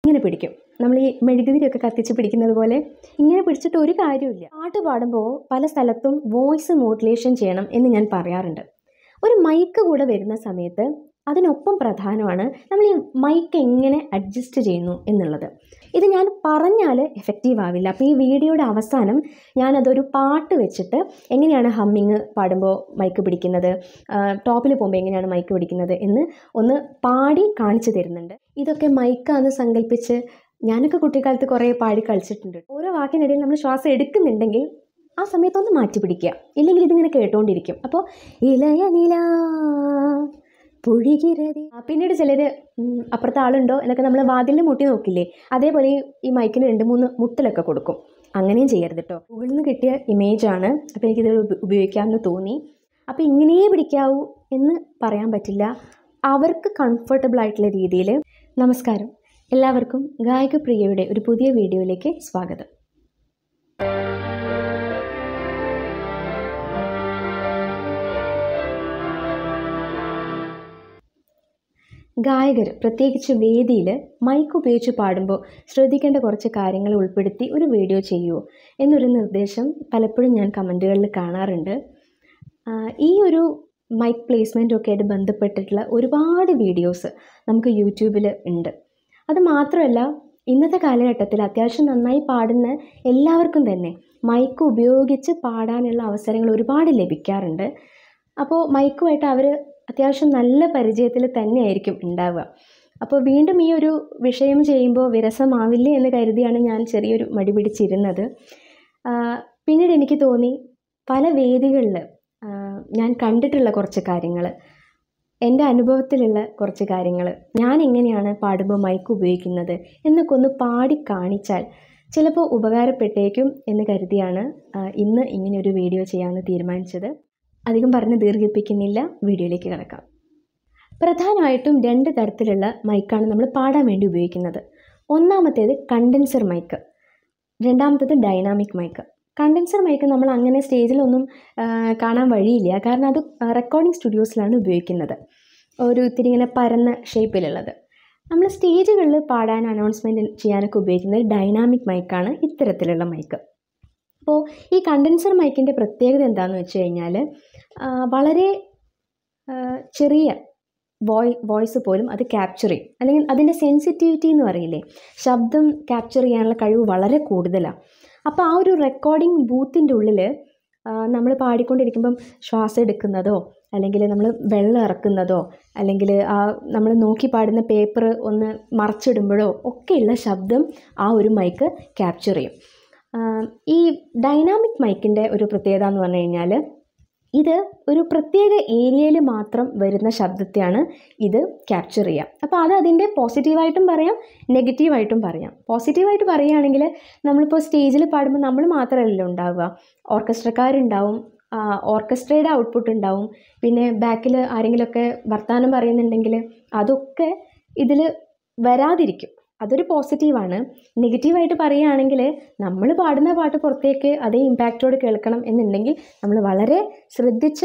ഇങ്ങനെ പിടിക്കും നമ്മൾ ഈ മെഴുകുതിരിയൊക്കെ കത്തിച്ച് പിടിക്കുന്നത് പോലെ ഇങ്ങനെ പിടിച്ചിട്ട് ഒരു കാര്യമില്ല പാട്ട് പാടുമ്പോൾ പല സ്ഥലത്തും വോയിസ് മോഡുലേഷൻ ചെയ്യണം എന്ന് ഞാൻ പറയാറുണ്ട് ഒരു മൈക്ക് കൂടെ വരുന്ന സമയത്ത് അതിനൊപ്പം പ്രധാനമാണ് നമ്മൾ ഈ മൈക്ക് എങ്ങനെ അഡ്ജസ്റ്റ് ചെയ്യുന്നു എന്നുള്ളത് ഇത് ഞാൻ പറഞ്ഞാൽ എഫക്റ്റീവ് ആവില്ല അപ്പോൾ ഈ വീഡിയോയുടെ അവസാനം ഞാനതൊരു പാട്ട് വെച്ചിട്ട് എങ്ങനെയാണ് ഹമ്മിങ് പാടുമ്പോൾ മൈക്ക് പിടിക്കുന്നത് ടോപ്പിൽ പോകുമ്പോൾ എങ്ങനെയാണ് മൈക്ക് പിടിക്കുന്നത് എന്ന് ഒന്ന് പാടി കാണിച്ചു തരുന്നുണ്ട് ഇതൊക്കെ മൈക്കാന്ന് സങ്കല്പിച്ച് ഞാനൊക്കെ കുട്ടിക്കാലത്ത് കുറേ പാടി കളിച്ചിട്ടുണ്ട് ഓരോ വാക്കിനിടയിൽ നമ്മൾ ശ്വാസം എടുക്കുന്നുണ്ടെങ്കിൽ ആ സമയത്തൊന്ന് മാറ്റി പിടിക്കുക ഇല്ലെങ്കിൽ ഇതിങ്ങനെ കേട്ടുകൊണ്ടിരിക്കും അപ്പോൾ ഇളയ നില പുഴികിരതി പിന്നീട് ചിലർ അപ്പുറത്തെ ആളുണ്ടോ എന്നൊക്കെ നമ്മൾ വാതിലിൽ മുട്ടി നോക്കില്ലേ അതേപോലെ ഈ- ഈ മൈക്കിന് രണ്ട് മൂന്ന് മുട്ടലൊക്കെ കൊടുക്കും അങ്ങനെയും ചെയ്യരുത് കേട്ടോ ഗൂഗിളിൽ നിന്ന് കിട്ടിയ ഇമേജാണ് അപ്പോൾ എനിക്കിത് ഉപ- ഉപയോഗിക്കാമെന്ന് തോന്നി അപ്പോൾ ഇങ്ങനെയേ പിടിക്കാവൂ എന്ന് പറയാൻ പറ്റില്ല അവർക്ക് കംഫർട്ടബിൾ ആയിട്ടുള്ള രീതിയിൽ നമസ്കാരം എല്ലാവർക്കും ഗായക പ്രിയയുടെ ഒരു പുതിയ വീഡിയോയിലേക്ക് സ്വാഗതം ഗായകർ പ്രത്യേകിച്ച് വേദിയിൽ മൈക്ക് ഉപയോഗിച്ച് പാടുമ്പോൾ ശ്രദ്ധിക്കേണ്ട കുറച്ച് കാര്യങ്ങൾ ഉൾപ്പെടുത്തി ഒരു വീഡിയോ ചെയ്യുമോ എന്നൊരു നിർദ്ദേശം പലപ്പോഴും ഞാൻ കമൻറ്റുകളിൽ കാണാറുണ്ട് ആ, ഈ ഒരു മൈക്ക് പ്ലേസ്മെൻറ്റും ഒക്കെ ആയിട്ട് ബന്ധപ്പെട്ടിട്ടുള്ള ഒരുപാട് വീഡിയോസ് നമുക്ക് യൂട്യൂബിൽ ഉണ്ട് അത് മാത്രമല്ല ഇന്നത്തെ കാലഘട്ടത്തിൽ അത്യാവശ്യം നന്നായി പാടുന്ന എല്ലാവർക്കും തന്നെ മൈക്ക് ഉപയോഗിച്ച് പാടാനുള്ള അവസരങ്ങൾ ഒരുപാട് ലഭിക്കാറുണ്ട് അപ്പോൾ മൈക്കുമായിട്ട് അവർ അത്യാവശ്യം നല്ല പരിചയത്തിൽ തന്നെയായിരിക്കും ഉണ്ടാവുക അപ്പോൾ വീണ്ടും ഈ ഒരു വിഷയം ചെയ്യുമ്പോൾ വിരസമാവില്ലേ എന്ന് കരുതിയാണ് ഞാൻ ചെറിയൊരു മടി പിടിച്ചിരുന്നത് ആ, പിന്നീട് എനിക്ക് തോന്നി പല വേദികളിൽ ഞാൻ കണ്ടിട്ടുള്ള കുറച്ച് കാര്യങ്ങൾ എൻ്റെ അനുഭവത്തിലുള്ള കുറച്ച് കാര്യങ്ങൾ ഞാൻ എങ്ങനെയാണ് പാടുമ്പോൾ മൈക്ക് ഉപയോഗിക്കുന്നത് എന്നൊക്കെ ഒന്ന് പാടി കാണിച്ചാൽ ചിലപ്പോൾ ഉപകാരപ്പെട്ടേക്കും എന്ന് കരുതിയാണ് ആ, ഇന്ന് ഇങ്ങനെ ഒരു വീഡിയോ ചെയ്യാമെന്ന് തീരുമാനിച്ചത് അധികം പറഞ്ഞ് ദീർഘിപ്പിക്കുന്നില്ല വീഡിയോയിലേക്ക് കിടക്കാം പ്രധാനമായിട്ടും രണ്ട് തരത്തിലുള്ള മൈക്കാണ് നമ്മൾ പാടാൻ വേണ്ടി ഉപയോഗിക്കുന്നത് ഒന്നാമത്തേത് കണ്ടൻസർ മൈക്ക് രണ്ടാമത്തേത് ഡൈനാമിക് മൈക്ക് കണ്ടൻസർ മൈക്ക് നമ്മൾ അങ്ങനെ സ്റ്റേജിലൊന്നും ആ, കാണാൻ വഴിയില്ല കാരണം അത് റെക്കോർഡിംഗ് സ്റ്റുഡിയോസിലാണ് ഉപയോഗിക്കുന്നത് ഒരു ഇത്തിരി ഇങ്ങനെ പരന്ന ഷേപ്പിലുള്ളത് നമ്മൾ സ്റ്റേജുകളിൽ പാടാൻ അനൗൺസ്മെൻറ്റ് ചെയ്യാനൊക്കെ ഉപയോഗിക്കുന്നത് ഡൈനാമിക് മൈക്കാണ് ഇത്തരത്തിലുള്ള മൈക്ക് അപ്പോൾ ഈ കണ്ടൻസർ മൈക്കിൻ്റെ പ്രത്യേകത എന്താണെന്ന് വെച്ച് കഴിഞ്ഞാൽ ആ, വളരെ ആ, ചെറിയ വോയ് വോയിസ് പോലും അത് ക്യാപ്ചർ ചെയ്യും അല്ലെങ്കിൽ അതിൻ്റെ സെൻസിറ്റിവിറ്റി എന്ന് പറയില്ലേ ശബ്ദം ക്യാപ്ചർ ചെയ്യാനുള്ള കഴിവ് വളരെ കൂടുതലാണ് അപ്പോൾ ആ ഒരു റെക്കോർഡിംഗ് ബൂത്തിൻ്റെ ഉള്ളിൽ നമ്മൾ പാടിക്കൊണ്ടിരിക്കുമ്പം ശ്വാസം എടുക്കുന്നതോ അല്ലെങ്കിൽ നമ്മൾ വെള്ളം ഇറക്കുന്നതോ അല്ലെങ്കിൽ ആ നമ്മൾ നോക്കി പാടുന്ന പേപ്പർ ഒന്ന് മറച്ചിടുമ്പോഴോ ഒക്കെയുള്ള ശബ്ദം ആ ഒരു മൈക്ക് ക്യാപ്ചർ ചെയ്യും ആ, ഈ ഡൈനാമിക് മൈക്കിൻ്റെ ഒരു പ്രത്യേകത എന്ന് പറഞ്ഞു കഴിഞ്ഞാൽ ഇത് ഒരു പ്രത്യേക ഏരിയയിൽ മാത്രം വരുന്ന ശബ്ദത്തെയാണ് ഇത് ക്യാപ്ചർ ചെയ്യുക അപ്പോൾ അത് അതിൻ്റെ പോസിറ്റീവായിട്ടും പറയാം നെഗറ്റീവായിട്ടും പറയാം പോസിറ്റീവായിട്ട് പറയുകയാണെങ്കിൽ നമ്മളിപ്പോൾ സ്റ്റേജിൽ പാടുമ്പോൾ നമ്മൾ മാത്രമല്ലല്ലോ ഉണ്ടാവുക ഓർക്കസ്ട്രക്കാരുണ്ടാവും ഓർക്കസ്ട്രയുടെ ഔട്ട്പുട്ട് ഉണ്ടാവും പിന്നെ ബാക്കിൽ ആരെങ്കിലുമൊക്കെ വർത്തമാനം പറയുന്നുണ്ടെങ്കിൽ അതൊക്കെ ഇതിൽ വരാതിരിക്കും അതൊരു പോസിറ്റീവാണ് നെഗറ്റീവായിട്ട് പറയുകയാണെങ്കിൽ നമ്മൾ പാടുന്ന പാട്ട് പുറത്തേക്ക് അതേ ഇമ്പാക്റ്റോട് കേൾക്കണം എന്നുണ്ടെങ്കിൽ നമ്മൾ വളരെ ശ്രദ്ധിച്ച്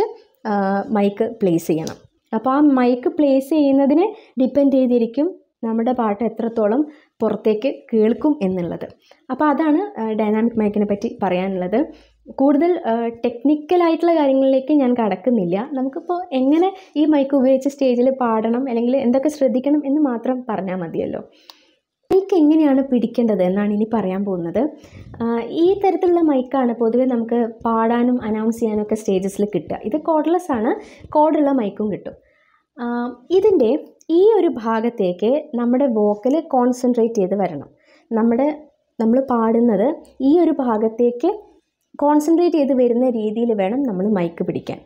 മൈക്ക് പ്ലേസ് ചെയ്യണം അപ്പോൾ ആ മൈക്ക് പ്ലേസ് ചെയ്യുന്നതിനെ ഡിപ്പെൻഡ് ചെയ്തിരിക്കും നമ്മുടെ പാട്ട് എത്രത്തോളം പുറത്തേക്ക് കേൾക്കും എന്നുള്ളത് അപ്പോൾ അതാണ് ഡൈനാമിക് മൈക്കിനെ പറ്റി പറയാനുള്ളത് കൂടുതൽ ടെക്നിക്കലായിട്ടുള്ള കാര്യങ്ങളിലേക്ക് ഞാൻ കടക്കുന്നില്ല നമുക്കിപ്പോൾ എങ്ങനെ ഈ മൈക്ക് ഉപയോഗിച്ച് സ്റ്റേജിൽ പാടണം അല്ലെങ്കിൽ എന്തൊക്കെ ശ്രദ്ധിക്കണം എന്ന് മാത്രം പറഞ്ഞാൽ മതിയല്ലോ മൈക്ക് എങ്ങനെയാണ് പിടിക്കേണ്ടത് എന്നാണ് ഇനി പറയാൻ പോകുന്നത് ആ, ഈ തരത്തിലുള്ള മൈക്കാണ് പൊതുവെ നമുക്ക് പാടാനും അനൗൺസ് ചെയ്യാനൊക്കെ സ്റ്റേജസിൽ കിട്ടുക ഇത് കോഡ്ലെസ് ആണ് കോഡുള്ള മൈക്കും കിട്ടും ആ, ഇതിൻ്റെ ഈ ഒരു ഭാഗത്തേക്ക് നമ്മുടെ വോക്കൽ കോൺസെൻട്രേറ്റ് ചെയ്ത് വരണം നമ്മുടെ നമ്മൾ പാടുന്നത് ഈ ഒരു ഭാഗത്തേക്ക് കോൺസെൻട്രേറ്റ് ചെയ്ത് വരുന്ന രീതിയിൽ വേണം നമ്മൾ മൈക്ക് പിടിക്കാൻ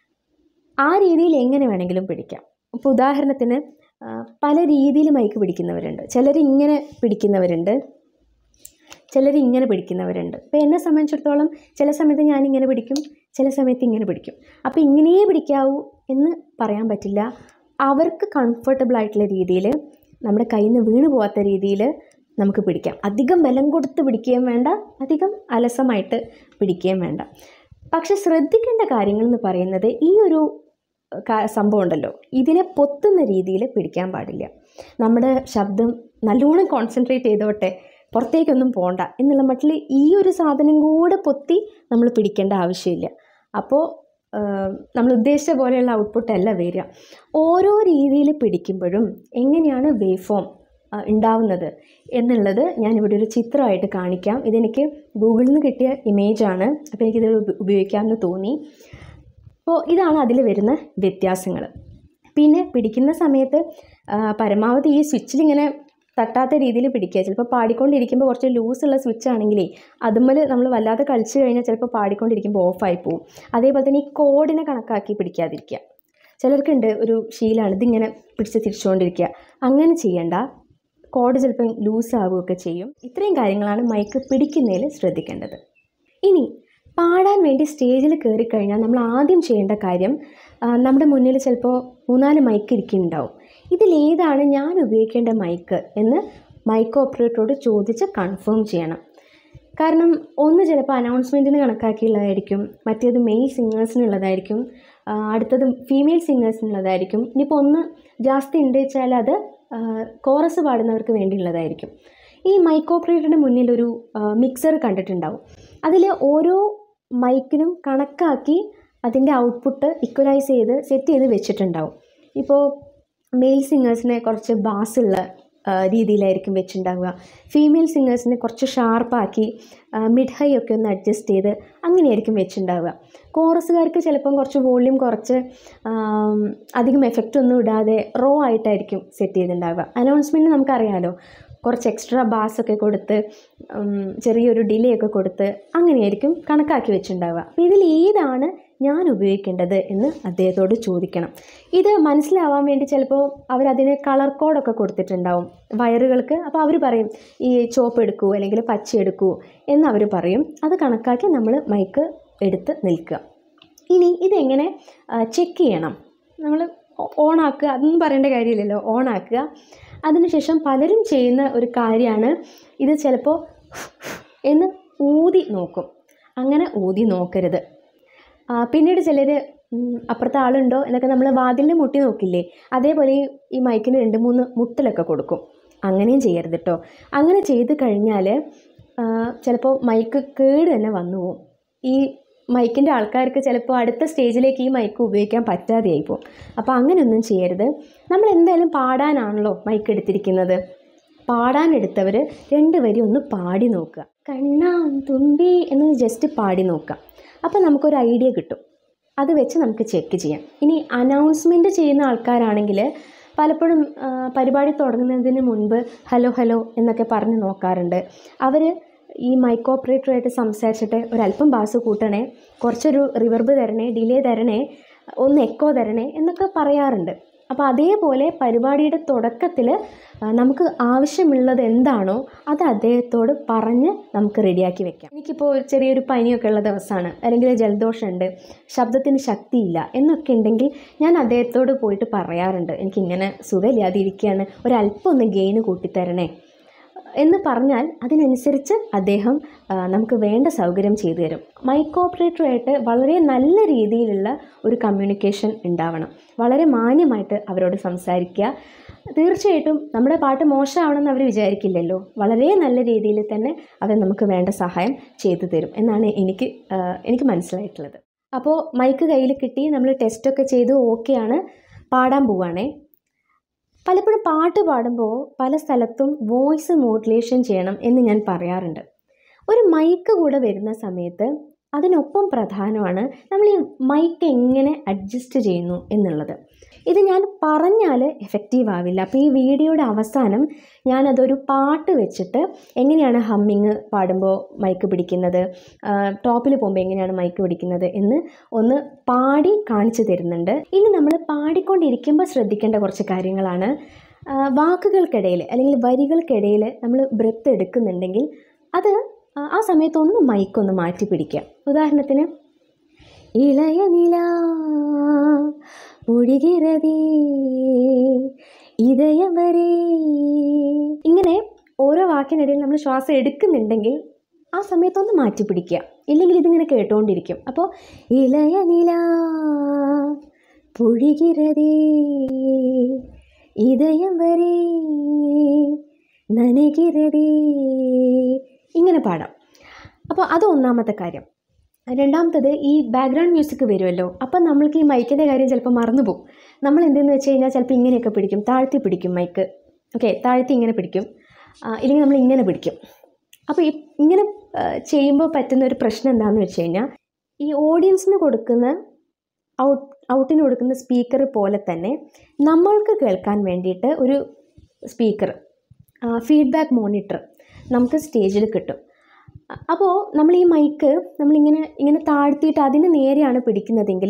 ആ രീതിയിൽ എങ്ങനെ വേണമെങ്കിലും പിടിക്കാം ഇപ്പോൾ ഉദാഹരണത്തിന് ആ, പല രീതിയിൽ മൈക്ക് പിടിക്കുന്നവരുണ്ട് ചിലർ ഇങ്ങനെ പിടിക്കുന്നവരുണ്ട് ചിലർ ഇങ്ങനെ പിടിക്കുന്നവരുണ്ട് ഇപ്പോൾ എന്നെ സംബന്ധിച്ചിടത്തോളം ചില സമയത്ത് ഞാൻ ഇങ്ങനെ പിടിക്കും ചില സമയത്ത് ഇങ്ങനെ പിടിക്കും അപ്പോൾ ഇങ്ങനെയേ പിടിക്കാവൂ എന്ന് പറയാൻ പറ്റില്ല അവർക്ക് കംഫർട്ടബിൾ ആയിട്ടുള്ള രീതിയിൽ നമ്മുടെ കയ്യിൽ നിന്ന് വീണ് പോകാത്ത രീതിയിൽ നമുക്ക് പിടിക്കാം അധികം ബലം കൊടുത്ത് പിടിക്കുകയും വേണ്ട അധികം അലസമായിട്ട് പിടിക്കുകയും വേണ്ട പക്ഷെ ശ്രദ്ധിക്കേണ്ട കാര്യങ്ങൾ എന്ന് പറയുന്നത് ഈ ഒരു ക- സംഭവം ഉണ്ടല്ലോ ഇതിനെ പൊത്തുന്ന രീതിയിൽ പിടിക്കാൻ പാടില്ല നമ്മുടെ ശബ്ദം നല്ലോണം കോൺസെൻട്രേറ്റ് ചെയ്തോട്ടെ പുറത്തേക്കൊന്നും പോണ്ട എന്നുള്ള മട്ടിൽ ഈ ഒരു സാധനം കൂടെ പൊത്തി നമ്മൾ പിടിക്കേണ്ട ആവശ്യമില്ല അപ്പോൾ നമ്മൾ ഉദ്ദേശിച്ച പോലെയുള്ള ഔട്ട്പുട്ട് അല്ല വരിക ഓരോ രീതിയിൽ പിടിക്കുമ്പോഴും എങ്ങനെയാണ് വേവ് ഫോം ഉണ്ടാവുന്നത് എന്നുള്ളത് ഞാനിവിടെ ഒരു ചിത്രമായിട്ട് കാണിക്കാം ഇതെനിക്ക് ഗൂഗിളിൽ നിന്ന് കിട്ടിയ ഇമേജാണ് അപ്പോൾ എനിക്കിത് ഉപ- ഉപയോഗിക്കാമെന്ന് തോന്നി അപ്പോൾ ഇതാണ് അതിൽ വരുന്ന വ്യത്യാസങ്ങൾ പിന്നെ പിടിക്കുന്ന സമയത്ത് ആ, പരമാവധി ഈ സ്വിച്ചിൽ ഇങ്ങനെ തട്ടാത്ത രീതിയിൽ പിടിക്കുക ചിലപ്പോൾ പാടിക്കൊണ്ടിരിക്കുമ്പോൾ കുറച്ച് ലൂസുള്ള സ്വിച്ച് ആണെങ്കിലേ അതുമ്മൽ നമ്മൾ വല്ലാതെ കളിച്ച് കഴിഞ്ഞാൽ ചിലപ്പോൾ പാടിക്കൊണ്ടിരിക്കുമ്പോൾ ഓഫായി പോവും അതേപോലെ തന്നെ ഈ കോഡിനെ കണക്കാക്കി പിടിക്കാതിരിക്കുക ചിലർക്കുണ്ട് ഒരു ശീലമാണ് ഇതിങ്ങനെ പിടിച്ച് തിരിച്ചുകൊണ്ടിരിക്കുക അങ്ങനെ ചെയ്യണ്ട കോഡ് ചിലപ്പം ലൂസ് ആവുകയൊക്കെ ചെയ്യും ഇത്രയും കാര്യങ്ങളാണ് മൈക്ക് പിടിക്കുന്നതിൽ ശ്രദ്ധിക്കേണ്ടത് ഇനി പാടാൻ വേണ്ടി സ്റ്റേജിൽ കയറി കഴിഞ്ഞാൽ നമ്മൾ ആദ്യം ചെയ്യേണ്ട കാര്യം ആ, നമ്മുടെ മുന്നിൽ ചിലപ്പോൾ മൂന്നാല് മൈക്ക് ഇരിക്കുന്നുണ്ടാവും ഇതിലേതാണ് ഞാൻ ഉപയോഗിക്കേണ്ട മൈക്ക് എന്ന് മൈക്ക് ഓപ്പറേറ്ററോട് ചോദിച്ച് കൺഫേം ചെയ്യണം കാരണം ഒന്ന് ചിലപ്പോൾ അനൗൺസ്മെൻറ്റിന് കണക്കാക്കിയുള്ളതായിരിക്കും മറ്റേത് മെയിൽ സിംഗേഴ്സിനുള്ളതായിരിക്കും ആ, അടുത്തത് ഫീമെയിൽ സിംഗേഴ്സിനുള്ളതായിരിക്കും ഇനിയിപ്പോൾ ഒന്ന് ജാസ്തി ഉണ്ട് വെച്ചാൽ അത് കോറസ് പാടുന്നവർക്ക് വേണ്ടിയുള്ളതായിരിക്കും ഈ മൈക്ക് ഓപ്പറേറ്ററുടെ മുന്നിൽ ഒരു മിക്സർ കണ്ടിട്ടുണ്ടാവും അതിൽ ഓരോ മൈക്കിനും കണക്കാക്കി അതിൻ്റെ ഔട്ട്പുട്ട് ഇക്വലൈസ് ചെയ്ത് സെറ്റ് ചെയ്ത് വെച്ചിട്ടുണ്ടാവും ഇപ്പോൾ മെയിൽ സിംഗേഴ്സിനെ കുറച്ച് ബാസുള്ള രീതിയിലായിരിക്കും വെച്ചിട്ടുണ്ടാവുക ഫീമെയിൽ സിംഗേഴ്സിനെ കുറച്ച് ഷാർപ്പാക്കി മിഡ് ഹൈ ഒക്കെ ഒന്ന് അഡ്ജസ്റ്റ് ചെയ്ത് അങ്ങനെയായിരിക്കും വെച്ചിട്ടുണ്ടാവുക കോറസുകാർക്ക് ചിലപ്പം കുറച്ച് വോള്യൂം കുറച്ച് ആം, അധികം എഫക്റ്റ് ഒന്നും ഇടാതെ റോ ആയിട്ടായിരിക്കും സെറ്റ് ചെയ്തിട്ടുണ്ടാവുക അനൗൺസ്മെൻറ്റ് നമുക്കറിയാലോ കുറച്ച് എക്സ്ട്രാ ബാസ് ഒക്കെ കൊടുത്ത് ഉം, ചെറിയൊരു ഡിലേ ഒക്കെ കൊടുത്ത് അങ്ങനെയായിരിക്കും കണക്കാക്കി വെച്ചിട്ടുണ്ടാവുക അപ്പോൾ ഇതിൽ ഏതാണ് ഞാൻ ഉപയോഗിക്കേണ്ടത് എന്ന് അദ്ദേഹത്തോട് ചോദിക്കണം ഇത് മനസ്സിലാവാൻ വേണ്ടി ചിലപ്പോൾ അവരതിന് കളർ കോഡൊക്കെ കൊടുത്തിട്ടുണ്ടാവും വയറുകൾക്ക് അപ്പോൾ അവർ പറയും ഈ ചോപ്പ് എടുക്കൂ അല്ലെങ്കിൽ പച്ച എടുക്കൂ എന്ന് അവർ പറയും അത് കണക്കാക്കി നമ്മൾ മൈക്ക് എടുത്ത് നിൽക്കുക ഇനി ഇതെങ്ങനെ ചെക്ക് ചെയ്യണം നമ്മൾ ഓണാക്കുക അതൊന്നും പറയേണ്ട കാര്യമില്ലല്ലോ ഓണാക്കുക അതിനുശേഷം പലരും ചെയ്യുന്ന ഒരു കാര്യമാണ് ഇത് ചിലപ്പോൾ എന്ന് ഊതി നോക്കും അങ്ങനെ ഊതി നോക്കരുത് ആ, പിന്നീട് ചിലർ അപ്പുറത്തെ ആളുണ്ടോ എന്നൊക്കെ നമ്മൾ വാതിലിൽ മുട്ടി നോക്കില്ലേ അതേപോലെ ഈ- ഈ മൈക്കിന് രണ്ട് മൂന്ന് മുട്ടലൊക്കെ കൊടുക്കും അങ്ങനെയും ചെയ്യരുത് കേട്ടോ അങ്ങനെ ചെയ്ത് കഴിഞ്ഞാൽ ചിലപ്പോൾ മൈക്ക് കേട് തന്നെ വന്നു പോകും ഈ മൈക്കിൻ്റെ ആൾക്കാർക്ക് ചിലപ്പോൾ അടുത്ത സ്റ്റേജിലേക്ക് ഈ മൈക്ക് ഉപയോഗിക്കാൻ പറ്റാതെയായി പോകും അപ്പോൾ അങ്ങനെയൊന്നും ചെയ്യരുത് നമ്മൾ എന്തായാലും പാടാനാണല്ലോ മൈക്ക് എടുത്തിരിക്കുന്നത് പാടാനെടുത്തവർ രണ്ട് വരി ഒന്ന് പാടി നോക്കുക കണ്ണാം തുമ്പി എന്ന് ജസ്റ്റ് പാടി നോക്കുക അപ്പോൾ നമുക്കൊരു ഐഡിയ കിട്ടും അത് വെച്ച് നമുക്ക് ചെക്ക് ചെയ്യാം ഇനി അനൗൺസ്മെൻറ്റ് ചെയ്യുന്ന ആൾക്കാരാണെങ്കിൽ പലപ്പോഴും ആ, പരിപാടി തുടങ്ങുന്നതിന് മുൻപ് ഹലോ ഹലോ എന്നൊക്കെ പറഞ്ഞ് നോക്കാറുണ്ട് അവർ ഈ മൈക്ക് ഓപ്പറേറ്ററായിട്ട് സംസാരിച്ചിട്ട് ഒരല്പം ബാസ് കൂട്ടണേ കുറച്ചൊരു റിവർബ് തരണേ ഡിലേ തരണേ ഒന്ന് എക്കോ തരണേ എന്നൊക്കെ പറയാറുണ്ട് അപ്പോൾ അതേപോലെ പരിപാടിയുടെ തുടക്കത്തിൽ നമുക്ക് ആവശ്യമുള്ളത് എന്താണോ അത് അദ്ദേഹത്തോട് പറഞ്ഞ് നമുക്ക് റെഡിയാക്കി വെക്കാം എനിക്കിപ്പോൾ ഒരു ചെറിയൊരു പനിയൊക്കെ ഉള്ള ദിവസമാണ് അല്ലെങ്കിൽ ജലദോഷമുണ്ട് ശബ്ദത്തിന് ശക്തിയില്ല എന്നൊക്കെ ഉണ്ടെങ്കിൽ ഞാൻ അദ്ദേഹത്തോട് പോയിട്ട് പറയാറുണ്ട് എനിക്കിങ്ങനെ സുഖമില്ലാതെ ഇരിക്കുകയാണ് ഒരല്പം ഒന്ന് ഗെയിന് കൂട്ടിത്തരണേ എന്ന് പറഞ്ഞാൽ അതിനനുസരിച്ച് അദ്ദേഹം ആ, നമുക്ക് വേണ്ട സൗകര്യം ചെയ്തു തരും മൈക്ക് ഓപ്പറേറ്ററുമായിട്ട് വളരെ നല്ല രീതിയിലുള്ള ഒരു കമ്മ്യൂണിക്കേഷൻ ഉണ്ടാവണം വളരെ മാന്യമായിട്ട് അവരോട് സംസാരിക്കുക തീർച്ചയായിട്ടും നമ്മുടെ പാട്ട് മോശമാവണമെന്ന് അവർ വിചാരിക്കില്ലല്ലോ വളരെ നല്ല രീതിയിൽ തന്നെ അവർ നമുക്ക് വേണ്ട സഹായം ചെയ്തു തരും എന്നാണ് എനിക്ക് ആ, എനിക്ക് മനസ്സിലായിട്ടുള്ളത് അപ്പോൾ മൈക്ക് കയ്യിൽ കിട്ടി നമ്മൾ ടെസ്റ്റൊക്കെ ചെയ്ത് ഓക്കെയാണ് പാടാൻ പോവുകയാണേ പലപ്പോഴും പാട്ട് പാടുമ്പോൾ പല സ്ഥലത്തും വോയിസ് മോഡുലേഷൻ ചെയ്യണം എന്ന് ഞാൻ പറയാറുണ്ട് ഒരു മൈക്ക് കൂടെ വരുന്ന സമയത്ത് അതിനൊപ്പം പ്രധാനമാണ് നമ്മൾ ഈ മൈക്ക് എങ്ങനെ അഡ്ജസ്റ്റ് ചെയ്യുന്നു എന്നുള്ളത് ഇത് ഞാൻ പറഞ്ഞാൽ എഫക്റ്റീവ് ആവില്ല അപ്പോൾ ഈ വീഡിയോയുടെ അവസാനം ഞാനതൊരു പാട്ട് വെച്ചിട്ട് എങ്ങനെയാണ് ഹമ്മിങ് പാടുമ്പോൾ മൈക്ക് പിടിക്കുന്നത് ടോപ്പിൽ പോകുമ്പോൾ എങ്ങനെയാണ് മൈക്ക് പിടിക്കുന്നത് എന്ന് ഒന്ന് പാടി കാണിച്ചു തരുന്നുണ്ട് ഇനി നമ്മൾ പാടിക്കൊണ്ടിരിക്കുമ്പോൾ ശ്രദ്ധിക്കേണ്ട കുറച്ച് കാര്യങ്ങളാണ് ആ, വാക്കുകൾക്കിടയിൽ അല്ലെങ്കിൽ വരികൾക്കിടയിൽ നമ്മൾ ബ്രെത്ത് എടുക്കുന്നുണ്ടെങ്കിൽ അത് ആ, ആ സമയത്ത് ഒന്ന് മൈക്കൊന്ന് മാറ്റി പിടിക്കുക ഉദാഹരണത്തിന് ഇളയ നില പൊഴികിറതേ ഇതയം വരെ ഇങ്ങനെ ഓരോ വാക്കിനിടയിൽ നമ്മൾ ശ്വാസം എടുക്കുന്നുണ്ടെങ്കിൽ ആ സമയത്തൊന്ന് മാറ്റി പിടിക്കുക ഇല്ലെങ്കിൽ ഇതിങ്ങനെ കേട്ടുകൊണ്ടിരിക്കും അപ്പോൾ ഇളയ നില പൊഴികിറതേ ഇതയം വരെ നനകിരതേ ഇങ്ങനെ പാടാം അപ്പോൾ അത് ഒന്നാമത്തെ കാര്യം രണ്ടാമത്തത് ഈ ബാക്ക്ഗ്രൗണ്ട് മ്യൂസിക് വരുമല്ലോ അപ്പം നമ്മൾക്ക് ഈ മൈക്കിൻ്റെ കാര്യം ചിലപ്പോൾ മറന്നുപോകും നമ്മൾ എന്തെന്ന് വെച്ച് കഴിഞ്ഞാൽ ചിലപ്പോൾ ഇങ്ങനെയൊക്കെ പിടിക്കും താഴ്ത്തി പിടിക്കും മൈക്ക് ഓക്കെ താഴ്ത്തി ഇങ്ങനെ പിടിക്കും ആ, ഇല്ലെങ്കിൽ നമ്മൾ ഇങ്ങനെ പിടിക്കും അപ്പോൾ ഈ ഇങ്ങനെ ആ, ചെയ്യുമ്പോൾ പറ്റുന്ന ഒരു പ്രശ്നം എന്താണെന്ന് വെച്ച് കഴിഞ്ഞാൽ ഈ ഓഡിയൻസിന് കൊടുക്കുന്ന ഔട്ട് ഔട്ടിന് കൊടുക്കുന്ന സ്പീക്കർ പോലെ തന്നെ നമ്മൾക്ക് കേൾക്കാൻ വേണ്ടിയിട്ട് ഒരു സ്പീക്കർ ഫീഡ്ബാക്ക് മോണിറ്റർ നമുക്ക് സ്റ്റേജിൽ കിട്ടും അ- അപ്പോൾ നമ്മൾ ഈ മൈക്ക് നമ്മളിങ്ങനെ ഇങ്ങനെ താഴ്ത്തിയിട്ട് അതിന് നേരെയാണ് പിടിക്കുന്നതെങ്കിൽ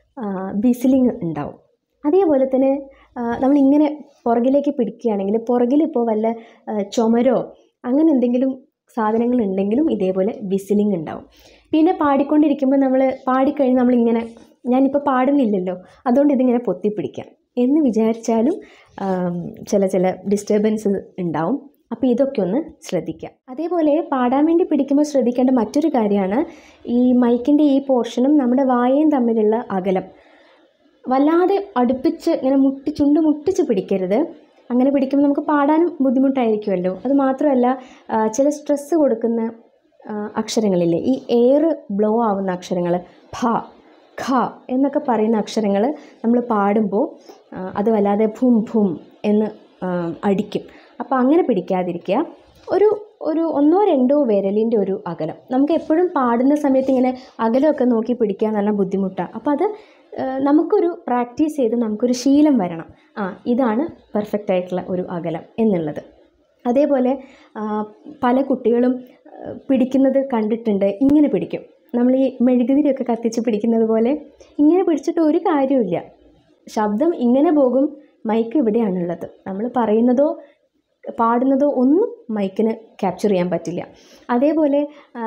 ബിസിലിങ് ഉണ്ടാവും അതേപോലെ തന്നെ ആ, നമ്മളിങ്ങനെ പുറകിലേക്ക് പിടിക്കുകയാണെങ്കിൽ പുറകിലിപ്പോൾ വല്ല ആ, ചുമരോ അങ്ങനെ എന്തെങ്കിലും സാധനങ്ങൾ ഉണ്ടെങ്കിലും ഇതേപോലെ വിസിലിംഗ് ഉണ്ടാവും പിന്നെ പാടിക്കൊണ്ടിരിക്കുമ്പോൾ നമ്മൾ പാടിക്കഴിഞ്ഞ് നമ്മളിങ്ങനെ ഞാനിപ്പോൾ പാടുന്നില്ലല്ലോ അതുകൊണ്ട് ഇതിങ്ങനെ പൊത്തിപ്പിടിക്കാം എന്ന് വിചാരിച്ചാലും ആം, ചില ചില ഡിസ്റ്റർബൻസ് ഉണ്ടാവും അപ്പോൾ ഇതൊക്കെ ഒന്ന് ശ്രദ്ധിക്കുക അതേപോലെ പാടാൻ വേണ്ടി പിടിക്കുമ്പോൾ ശ്രദ്ധിക്കേണ്ട മറ്റൊരു കാര്യമാണ് ഈ മൈക്കിൻ്റെ ഈ പോർഷനും നമ്മുടെ വായയും തമ്മിലുള്ള അകലം വല്ലാതെ അടുപ്പിച്ച് ഇങ്ങനെ മുട്ടി ചുണ്ട് മുട്ടിച്ച് പിടിക്കരുത് അങ്ങനെ പിടിക്കുമ്പോൾ നമുക്ക് പാടാനും ബുദ്ധിമുട്ടായിരിക്കുമല്ലോ അത് മാത്രമല്ല ആ, ചില സ്ട്രെസ്സ് കൊടുക്കുന്ന ആ, അക്ഷരങ്ങളില്ലേ ഈ എയർ ബ്ലോ ആവുന്ന അക്ഷരങ്ങൾ ഭ ഖ എന്നൊക്കെ പറയുന്ന അക്ഷരങ്ങൾ നമ്മൾ പാടുമ്പോൾ ആ, അത് വല്ലാതെ ഭും ഭും എന്ന് ആ, അടിക്കും അപ്പോൾ അങ്ങനെ പിടിക്കാതിരിക്കുക ഒരു ഒരു ഒന്നോ രണ്ടോ വിരലിൻ്റെ ഒരു അകലം നമുക്ക് എപ്പോഴും പാടുന്ന സമയത്ത് ഇങ്ങനെ അകലമൊക്കെ നോക്കി പിടിക്കുക എന്ന് പറഞ്ഞാൽ ബുദ്ധിമുട്ടാണ് അപ്പോൾ അത് ആ, നമുക്കൊരു പ്രാക്ടീസ് ചെയ്ത് നമുക്കൊരു ശീലം വരണം ആ ഇതാണ് പെർഫെക്റ്റ് ആയിട്ടുള്ള ഒരു അകലം എന്നുള്ളത് അതേപോലെ ആ, പല കുട്ടികളും ആ, പിടിക്കുന്നത് കണ്ടിട്ടുണ്ട് ഇങ്ങനെ പിടിക്കും നമ്മൾ ഈ മെഴുകുതിരിയൊക്കെ കത്തിച്ച് പിടിക്കുന്നത് പോലെ ഇങ്ങനെ പിടിച്ചിട്ട് ഒരു കാര്യമില്ല ശബ്ദം ഇങ്ങനെ പോകും മൈക്ക് ഇവിടെയാണുള്ളത് നമ്മൾ പറയുന്നതോ പാടുന്നതോ ഒന്നും മൈക്കിന് ക്യാപ്ചർ ചെയ്യാൻ പറ്റില്ല അതേപോലെ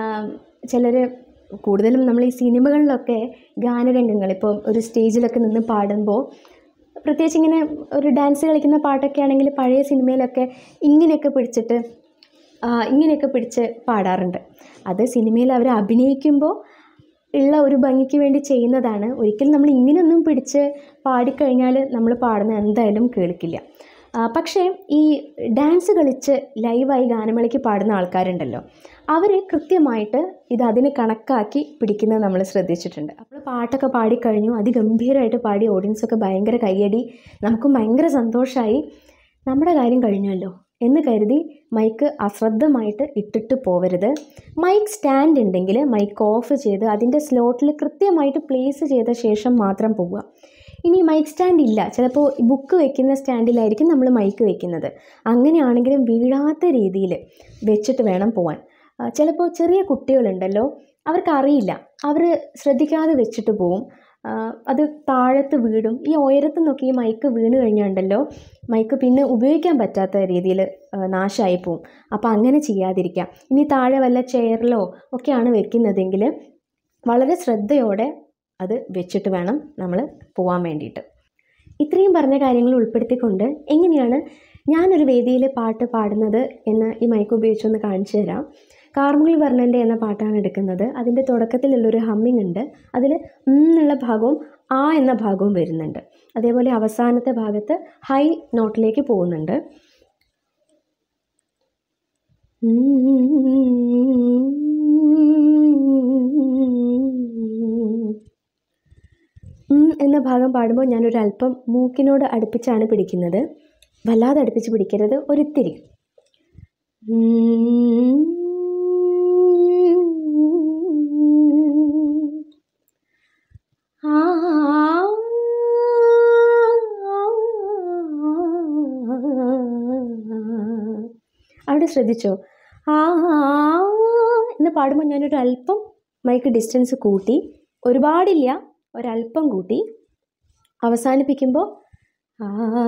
ചിലർ കൂടുതലും നമ്മൾ ഈ സിനിമകളിലൊക്കെ ഗാനരംഗങ്ങൾ ഇപ്പോൾ ഒരു സ്റ്റേജിലൊക്കെ നിന്ന് പാടുമ്പോൾ പ്രത്യേകിച്ച് ഇങ്ങനെ ഒരു ഡാൻസ് കളിക്കുന്ന പാട്ടൊക്കെ ആണെങ്കിൽ പഴയ സിനിമയിലൊക്കെ ഇങ്ങനെയൊക്കെ പിടിച്ചിട്ട് ആ, ഇങ്ങനെയൊക്കെ പിടിച്ച് പാടാറുണ്ട് അത് സിനിമയിൽ അവർ അഭിനയിക്കുമ്പോൾ ഉള്ള ഒരു ഭംഗിക്ക് വേണ്ടി ചെയ്യുന്നതാണ് ഒരിക്കലും നമ്മൾ ഇങ്ങനെയൊന്നും പിടിച്ച് പാടിക്കഴിഞ്ഞാൽ നമ്മൾ പാടുന്ന എന്തായാലും കേൾക്കില്ല ആ, പക്ഷേ ഈ ഡാൻസ് കളിച്ച് ലൈവായി ഗാനമേളയ്ക്ക് പാടുന്ന ആൾക്കാരുണ്ടല്ലോ അവർ കൃത്യമായിട്ട് ഇത് അതിന് കണക്കാക്കി പിടിക്കുന്നത് നമ്മൾ ശ്രദ്ധിച്ചിട്ടുണ്ട് അപ്പോൾ പാട്ടൊക്കെ പാടിക്കഴിഞ്ഞു അതിഗംഭീരമായിട്ട് പാടി ഓഡിയൻസൊക്കെ ഭയങ്കര കയ്യടി നമുക്കും ഭയങ്കര സന്തോഷമായി നമ്മുടെ കാര്യം കഴിഞ്ഞല്ലോ എന്ന് കരുതി മൈക്ക് അശ്രദ്ധമായിട്ട് ഇട്ടിട്ട് പോവരുത് മൈക്ക് സ്റ്റാൻഡ് ഉണ്ടെങ്കിൽ മൈക്ക് ഓഫ് ചെയ്ത് അതിൻ്റെ സ്ലോട്ടിൽ കൃത്യമായിട്ട് പ്ലേസ് ചെയ്ത ശേഷം മാത്രം പോവുക ഇനി മൈക്ക് സ്റ്റാൻഡ് ഇല്ല ചിലപ്പോൾ ബുക്ക് വെക്കുന്ന സ്റ്റാൻഡിലായിരിക്കും നമ്മൾ മൈക്ക് വെക്കുന്നത് അങ്ങനെയാണെങ്കിലും വീഴാത്ത രീതിയിൽ വെച്ചിട്ട് വേണം പോവാൻ ആ, ചിലപ്പോൾ ചെറിയ കുട്ടികളുണ്ടല്ലോ അവർക്കറിയില്ല അവർ ശ്രദ്ധിക്കാതെ വെച്ചിട്ട് പോവും ആ, അത് താഴത്ത് വീടും ഈ ഉയരത്തു നിന്നൊക്കെ ഈ മൈക്ക് വീണ് കഴിഞ്ഞാണ്ടല്ലോ മൈക്ക് പിന്നെ ഉപയോഗിക്കാൻ പറ്റാത്ത രീതിയിൽ നാശമായി പോവും അപ്പോൾ അങ്ങനെ ചെയ്യാതിരിക്കാം ഇനി താഴെ വല്ല ചെയറിലോ ഒക്കെയാണ് വെക്കുന്നതെങ്കിൽ വളരെ ശ്രദ്ധയോടെ അത് വെച്ചിട്ട് വേണം നമ്മൾ പോകാൻ വേണ്ടിയിട്ട് ഇത്രയും പറഞ്ഞ കാര്യങ്ങൾ ഉൾപ്പെടുത്തിക്കൊണ്ട് എങ്ങനെയാണ് ഞാനൊരു വേദിയിൽ പാട്ട് പാടുന്നത് എന്ന് ഈ മൈക്ക് ഉപയോഗിച്ചൊന്ന് കാണിച്ചു തരാം കാർമുകിൽ വർണ്ണൻ്റെ എന്ന പാട്ടാണ് എടുക്കുന്നത് അതിൻ്റെ തുടക്കത്തിലുള്ളൊരു ഹമ്മിങ് ഉണ്ട് അതിൽ എന്നുള്ള ഭാഗവും ആ എന്ന ഭാഗവും വരുന്നുണ്ട് അതേപോലെ അവസാനത്തെ ഭാഗത്ത് ഹൈ നോട്ടിലേക്ക് പോകുന്നുണ്ട് ഉം എന്ന ഭാഗം പാടുമ്പോൾ ഞാനൊരു അല്പം മൂക്കിനോട് അടുപ്പിച്ചാണ് പിടിക്കുന്നത് വല്ലാതെ അടുപ്പിച്ച് പിടിക്കരുത് ഒരിത്തിരി അവിടെ ശ്രദ്ധിച്ചോ ആ എന്ന് പാടുമ്പോൾ ഞാനൊരു അല്പം മൈക്ക് ഡിസ്റ്റൻസ് കൂട്ടി ഒരുപാടില്ല ഒരല്പം കൂട്ടി അവസാനിപ്പിക്കുമ്പോൾ ആ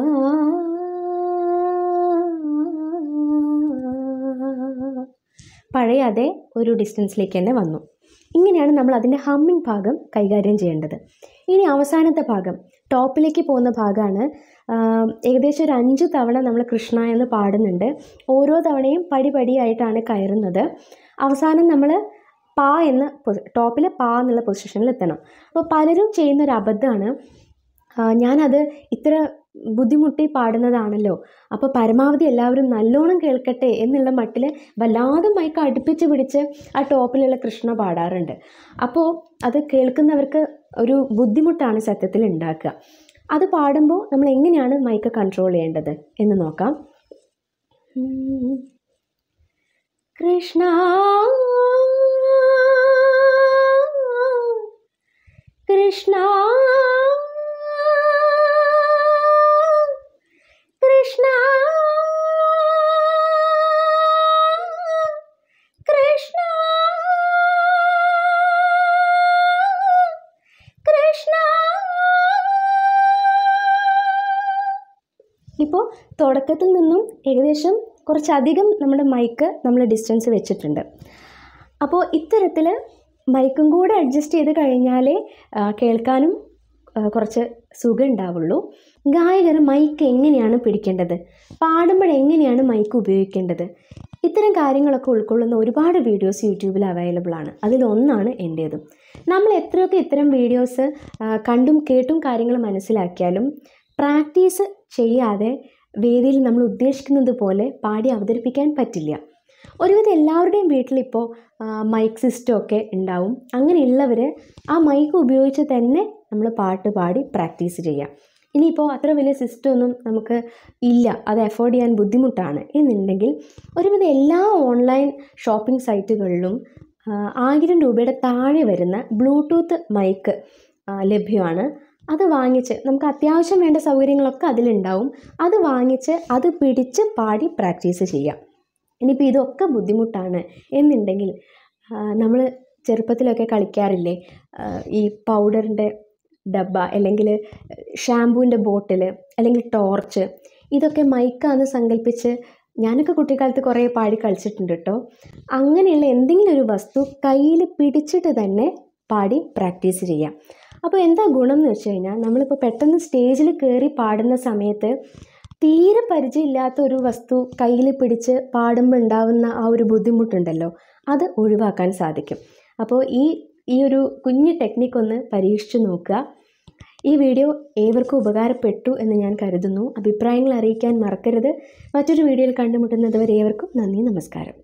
പഴയ അതേ ഒരു ഡിസ്റ്റൻസിലേക്ക് തന്നെ വന്നു ഇങ്ങനെയാണ് നമ്മൾ അതിൻ്റെ ഹമ്മിങ് ഭാഗം കൈകാര്യം ചെയ്യേണ്ടത് ഇനി അവസാനത്തെ ഭാഗം ടോപ്പിലേക്ക് പോകുന്ന ഭാഗമാണ് ആം, ഏകദേശം ഒരു അഞ്ച് തവണ നമ്മൾ കൃഷ്ണ എന്ന് പാടുന്നുണ്ട് ഓരോ തവണയും പടി പടിയായിട്ടാണ് കയറുന്നത് അവസാനം നമ്മൾ പാ എന്ന പൊസി- ടോപ്പിലെ പാ എന്നുള്ള പൊസിഷനിൽ എത്തണം അപ്പോൾ പലരും ചെയ്യുന്ന ഒരു അബദ്ധമാണ് ആ, ഞാനത് ഇത്ര ബുദ്ധിമുട്ടി പാടുന്നതാണല്ലോ അപ്പോൾ പരമാവധി എല്ലാവരും നല്ലോണം കേൾക്കട്ടെ എന്നുള്ള മട്ടിൽ വല്ലാതെ മൈക്ക് അടുപ്പിച്ച് പിടിച്ച് ആ ടോപ്പിലുള്ള കൃഷ്ണ പാടാറുണ്ട് അപ്പോൾ അത് കേൾക്കുന്നവർക്ക് ഒരു ബുദ്ധിമുട്ടാണ് സത്യത്തിൽ ഉണ്ടാക്കുക അത് പാടുമ്പോൾ നമ്മൾ എങ്ങനെയാണ് മൈക്ക് കൺട്രോൾ ചെയ്യേണ്ടത് എന്ന് നോക്കാം ഉം. കൃഷ്ണ കൃഷ്ണ കൃഷ്ണ കൃഷ്ണ കൃഷ്ണ ഇപ്പോൾ തുടക്കത്തിൽ നിന്നും ഏകദേശം കുറച്ചധികം നമ്മുടെ മൈക്ക് നമ്മൾ ഡിസ്റ്റൻസ് വെച്ചിട്ടുണ്ട് അപ്പോൾ ഇത്തരത്തിൽ മൈക്കും കൂടെ അഡ്ജസ്റ്റ് ചെയ്ത് കഴിഞ്ഞാലേ ആ, കേൾക്കാനും ആ, കുറച്ച് സുഖം ഉണ്ടാവുള്ളൂ ഗായകർ മൈക്ക് എങ്ങനെയാണ് പിടിക്കേണ്ടത് പാടുമ്പോൾ എങ്ങനെയാണ് മൈക്ക് ഉപയോഗിക്കേണ്ടത് ഇത്തരം കാര്യങ്ങളൊക്കെ ഉൾക്കൊള്ളുന്ന ഒരുപാട് വീഡിയോസ് യൂട്യൂബിൽ അവൈലബിൾ ആണ് അതിലൊന്നാണ് എൻ്റേതും നമ്മൾ എത്രയൊക്കെ ഇത്തരം വീഡിയോസ് കണ്ടും കേട്ടും കാര്യങ്ങൾ മനസ്സിലാക്കിയാലും പ്രാക്ടീസ് ചെയ്യാതെ വേദിയിൽ നമ്മൾ ഉദ്ദേശിക്കുന്നത് പോലെ പാടി അവതരിപ്പിക്കാൻ പറ്റില്ല ഒരുവിധം എല്ലാവരുടെയും വീട്ടിലിപ്പോൾ മൈക്ക് സിസ്റ്റം ഒക്കെ ഉണ്ടാവും അങ്ങനെയുള്ളവർ ആ മൈക്ക് ഉപയോഗിച്ച് തന്നെ നമ്മൾ പാട്ട് പാടി പ്രാക്ടീസ് ചെയ്യാം ഇനിയിപ്പോൾ അത്ര വലിയ സിസ്റ്റം ഒന്നും നമുക്ക് ഇല്ല അത് അഫോർഡ് ചെയ്യാൻ ബുദ്ധിമുട്ടാണ് എന്നുണ്ടെങ്കിൽ ഒരുവിധം എല്ലാ ഓൺലൈൻ ഷോപ്പിംഗ് സൈറ്റുകളിലും ആ, ആയിരം രൂപയുടെ താഴെ വരുന്ന ബ്ലൂടൂത്ത് മൈക്ക് ആ, ലഭ്യമാണ് അത് വാങ്ങിച്ച് നമുക്ക് അത്യാവശ്യം വേണ്ട സൗകര്യങ്ങളൊക്കെ അതിലുണ്ടാവും അത് വാങ്ങിച്ച് അത് പിടിച്ച് പാടി പ്രാക്ടീസ് ചെയ്യാം ഇനിയിപ്പോൾ ഇതൊക്കെ ബുദ്ധിമുട്ടാണ് എന്നുണ്ടെങ്കിൽ നമ്മൾ ചെറുപ്പത്തിലൊക്കെ കളിക്കാറില്ലേ ആ, ഈ പൗഡറിൻ്റെ ഡബ്ബ അല്ലെങ്കിൽ ഷാമ്പൂവിൻ്റെ ബോട്ടിൽ അല്ലെങ്കിൽ ടോർച്ച് ഇതൊക്കെ മൈക്കാന്ന് സങ്കല്പിച്ച് ഞാനൊക്കെ കുട്ടിക്കാലത്ത് കുറേ പാടി കളിച്ചിട്ടുണ്ട് കേട്ടോ അങ്ങനെയുള്ള എന്തെങ്കിലും ഒരു വസ്തു കയ്യിൽ പിടിച്ചിട്ട് തന്നെ പാടി പ്രാക്ടീസ് ചെയ്യാം അപ്പോൾ എന്താ ഗുണം എന്ന് വെച്ച് കഴിഞ്ഞാൽ നമ്മളിപ്പോൾ പെട്ടെന്ന് സ്റ്റേജിൽ കയറി പാടുന്ന സമയത്ത് തീരെ പരിചയമില്ലാത്ത ഒരു വസ്തു കയ്യിൽ പിടിച്ച് പാടുമ്പോൾ ഉണ്ടാവുന്ന ആ ഒരു ബുദ്ധിമുട്ടുണ്ടല്ലോ അത് ഒഴിവാക്കാൻ സാധിക്കും അപ്പോൾ ഈ ഈ ഒരു കുഞ്ഞു ടെക്നിക്ക് ഒന്ന് പരീക്ഷിച്ച് നോക്കുക ഈ വീഡിയോ ഏവർക്കും ഉപകാരപ്പെട്ടു എന്ന് ഞാൻ കരുതുന്നു അഭിപ്രായങ്ങൾ അറിയിക്കാൻ മറക്കരുത് മറ്റൊരു വീഡിയോയിൽ കണ്ടുമുട്ടുന്നത് വരെ ഏവർക്കും നന്ദി നമസ്കാരം